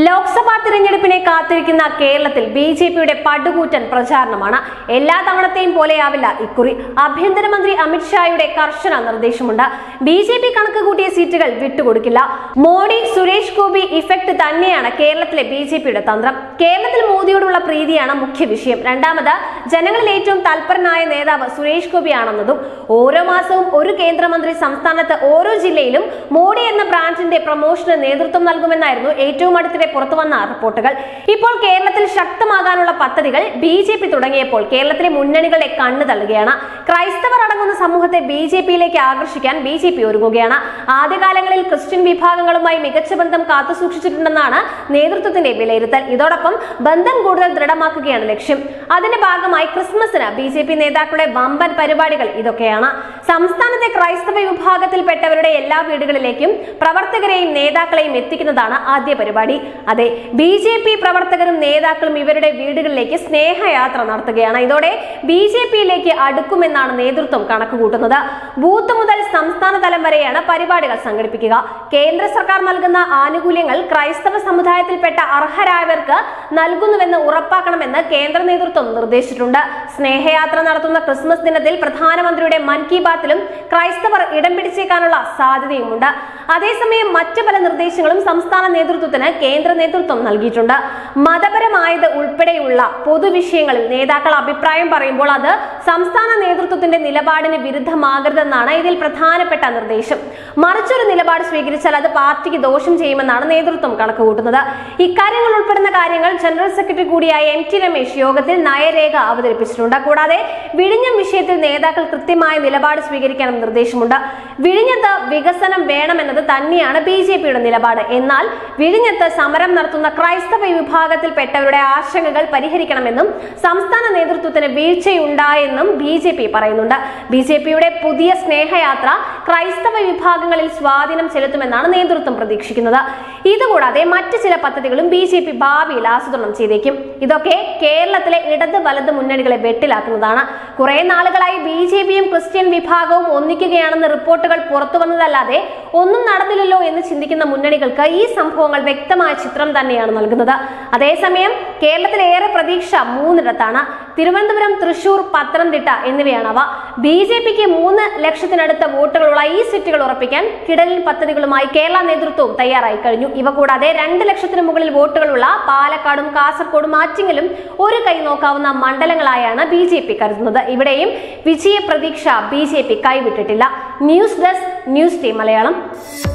ലോക്സഭാ തിരഞ്ഞെടുപ്പിനെ കാത്തിരിക്കുന്ന കേരളത്തിൽ ബി ജെ പിയുടെ പടുകൂറ്റൻ പ്രചാരണമാണ് എല്ലാ തവണത്തെയും പോലെയാവില്ല ഇക്കുറി ആഭ്യന്തരമന്ത്രി അമിത്ഷായുടെ കർശന നിർദ്ദേശമുണ്ട് ബി ജെ പി കണക്ക് കൂട്ടിയ സീറ്റുകൾ വിട്ടുകൊടുക്കില്ല മോഡി സുരേഷ് ഗോപി ഇഫക്ട് തന്നെയാണ് കേരളത്തിലെ ബി ജെ പിയുടെ തന്ത്രം കേരളത്തിൽ മോദിയോടുള്ള പ്രീതിയാണ് മുഖ്യ വിഷയം രണ്ടാമത് ജനങ്ങളിൽ ഏറ്റവും തൽപരനായ നേതാവ് സുരേഷ് ഗോപിയാണെന്നതും ഓരോ മാസവും ഒരു കേന്ദ്രമന്ത്രി സംസ്ഥാനത്ത് ഓരോ ജില്ലയിലും മോഡി എന്ന ബ്രാൻഡിന്റെ പ്രൊമോഷന് നേതൃത്വം നൽകുമെന്നായിരുന്നു ഏറ്റവും അടുത്തിടെ പുറത്തു വന്ന റിപ്പോർട്ടുകൾ ഇപ്പോൾ കേരളത്തിൽ ശക്തമാകാനുള്ള പദ്ധതികൾ ബി ജെ പി തുടങ്ങിയപ്പോൾ കേരളത്തിലെ മുന്നണികളെ കണ്ണു തള്ളുകയാണ് ക്രൈസ്തവർ അടങ്ങുന്ന സമൂഹത്തെ ബി ജെ പിയിലേക്ക് ആകർഷിക്കാൻ ബി ജെ പി ഒരുങ്ങുകയാണ് ആദ്യകാലങ്ങളിൽ ക്രിസ്ത്യൻ വിഭാഗങ്ങളുമായി മികച്ച ബന്ധം കാത്തുസൂക്ഷിച്ചിട്ടുണ്ടെന്നാണ് നേതൃത്വത്തിന്റെ വിലയിരുത്തൽ ഇതോടൊപ്പം ബന്ധം കൂടുതൽ ദൃഢമാക്കുകയാണ് ലക്ഷ്യം അതിന്റെ ഭാഗമായി ക്രിസ്മസിന് ബി ജെ പി നേതാക്കളുടെ വമ്പൻ പരിപാടികൾ ഇതൊക്കെയാണ് സംസ്ഥാനത്തെ ക്രൈസ്തവ വിഭാഗത്തിൽപ്പെട്ടവരുടെ എല്ലാ വീടുകളിലേക്കും പ്രവർത്തകരെയും നേതാക്കളെയും എത്തിക്കുന്നതാണ് ആദ്യ പരിപാടി അതെ ബി ജെ പി പ്രവർത്തകരും നേതാക്കളും ഇവരുടെ വീടുകളിലേക്ക് സ്നേഹയാത്ര നടത്തുകയാണ് ഇതോടെ ബി ജെ പിയിലേക്ക് അടുക്കുമെന്നാണ് നേതൃത്വം കണക്കുകൂട്ടുന്നത് ബൂത്ത് മുതൽ സംസ്ഥാന തലം വരെയാണ് പരിപാടികൾ സംഘടിപ്പിക്കുക കേന്ദ്ര സർക്കാർ നൽകുന്ന ആനുകൂല്യങ്ങൾ ക്രൈസ്തവ സമുദായത്തിൽപ്പെട്ട അർഹരായവർക്ക് നൽകുന്നുവെന്ന് ഉറപ്പാക്കണമെന്ന് കേന്ദ്ര നേതൃത്വം നിർദ്ദേശിച്ചിട്ടുണ്ട് സ്നേഹയാത്ര നടത്തുന്ന ക്രിസ്മസ് ദിനത്തിൽ പ്രധാനമന്ത്രിയുടെ മൻ കി ബാത്തിലും ക്രൈസ്തവർ ഇടം പിടിച്ചേക്കാനുള്ള സാധ്യതയുമുണ്ട് അതേസമയം മറ്റു പല നിർദ്ദേശങ്ങളും സംസ്ഥാന നേതൃത്വത്തിന് കേന്ദ്ര നേതൃത്വം നൽകിയിട്ടുണ്ട് മതപരമായത് ഉൾപ്പെടെയുള്ള പൊതുവിഷയങ്ങളിൽ നേതാക്കൾ അഭിപ്രായം പറയുമ്പോൾ അത് സംസ്ഥാന നേതൃത്വത്തിന്റെ നിലപാടിന് വിരുദ്ധമാകരുതെന്നാണ് ഇതിൽ പ്രധാനപ്പെട്ട നിർദ്ദേശം മറിച്ചൊരു നിലപാട് സ്വീകരിച്ചാൽ അത് പാർട്ടിക്ക് ദോഷം ചെയ്യുമെന്നാണ് നേതൃത്വം കണക്കുകൂട്ടുന്നത് ഇക്കാര്യങ്ങൾ ഉൾപ്പെടുന്ന കാര്യങ്ങൾ ജനറൽ സെക്രട്ടറി കൂടിയായ എം ടി രമേശ് യോഗത്തിൽ നയരേഖ അവതരിപ്പിച്ചിട്ടുണ്ട് കൂടാതെ വിഴിഞ്ഞം വിഷയത്തിൽ നേതാക്കൾ കൃത്യമായ നിലപാട് സ്വീകരിക്കാനും നിർദ്ദേശമുണ്ട് വിഴിഞ്ഞത്ത് വികസനം വേണമെന്നത് തന്നെയാണ് ബി ജെ പിയുടെ നിലപാട് എന്നാൽ വിഴിഞ്ഞത്ത് സമരം നടത്തുന്ന ക്രൈസ്തവ വിഭാഗത്തിൽപ്പെട്ടവരുടെ ആശങ്കകൾ പരിഹരിക്കണമെന്നും സംസ്ഥാന നേതൃത്വത്തിന് വീഴ്ചയുണ്ടായെന്നും ബി ജെ പി പറയുന്നുണ്ട് ബി ജെ പിയുടെ പുതിയ സ്നേഹയാത്ര ക്രൈസ്തവ വിഭാഗങ്ങളിൽ സ്വാധീനം ചെലുത്തുമെന്നാണ് നേതൃത്വം പ്രതീക്ഷിക്കുന്നത് ഇതുകൂടാതെ മറ്റ് ചില പദ്ധതികളും ബി ജെ പി ഭാവിയിൽ ആസൂത്രണം ചെയ്തേക്കും ഇതൊക്കെ കേരളത്തിലെ ഇടത് വലത് മുന്നണികളെ വെട്ടിലാക്കുന്നതാണ് കുറെ നാളുകളായി ബി ജെ പിയും ക്രിസ്ത്യൻ വിഭാഗവും ഒന്നിക്കുകയാണെന്ന് റിപ്പോർട്ടുകൾ പുറത്തു വന്നതല്ലാതെ ഒന്നും നടന്നില്ലല്ലോ എന്ന് ചിന്തിക്കുന്ന മുന്നണികൾക്ക് ഈ സംഭവങ്ങൾ വ്യക്തമായ ചിത്രം തന്നെയാണ് നൽകുന്നത് അതേസമയം കേരളത്തിൽ ഏറെ പ്രതീക്ഷ മൂന്നിടത്താണ് തിരുവനന്തപുരം തൃശൂർ പത്തനംതിട്ട എന്നിവയാണവ ബി ജെ പിക്ക് മൂന്ന് ലക്ഷത്തിനടുത്ത വോട്ടുകളുള്ള ഈ സീറ്റുകൾ ഉറപ്പിക്കാൻ കിടലിൽ പദ്ധതികളുമായി കേരള നേതൃത്വവും തയ്യാറായി കഴിഞ്ഞു ഇവ കൂടാതെ രണ്ട് ലക്ഷത്തിന് മുകളിൽ വോട്ടുകളുള്ള പാലക്കാടും കാസർഗോഡും ആറ്റിങ്ങലും ഒരു കൈ നോക്കാവുന്ന മണ്ഡലങ്ങളായാണ് ബി ജെ പി കരുതുന്നത് ഇവിടെയും വിജയ പ്രതീക്ഷ ബി ജെ പി കൈവിട്ടിട്ടില്ല news desk news team Malayalam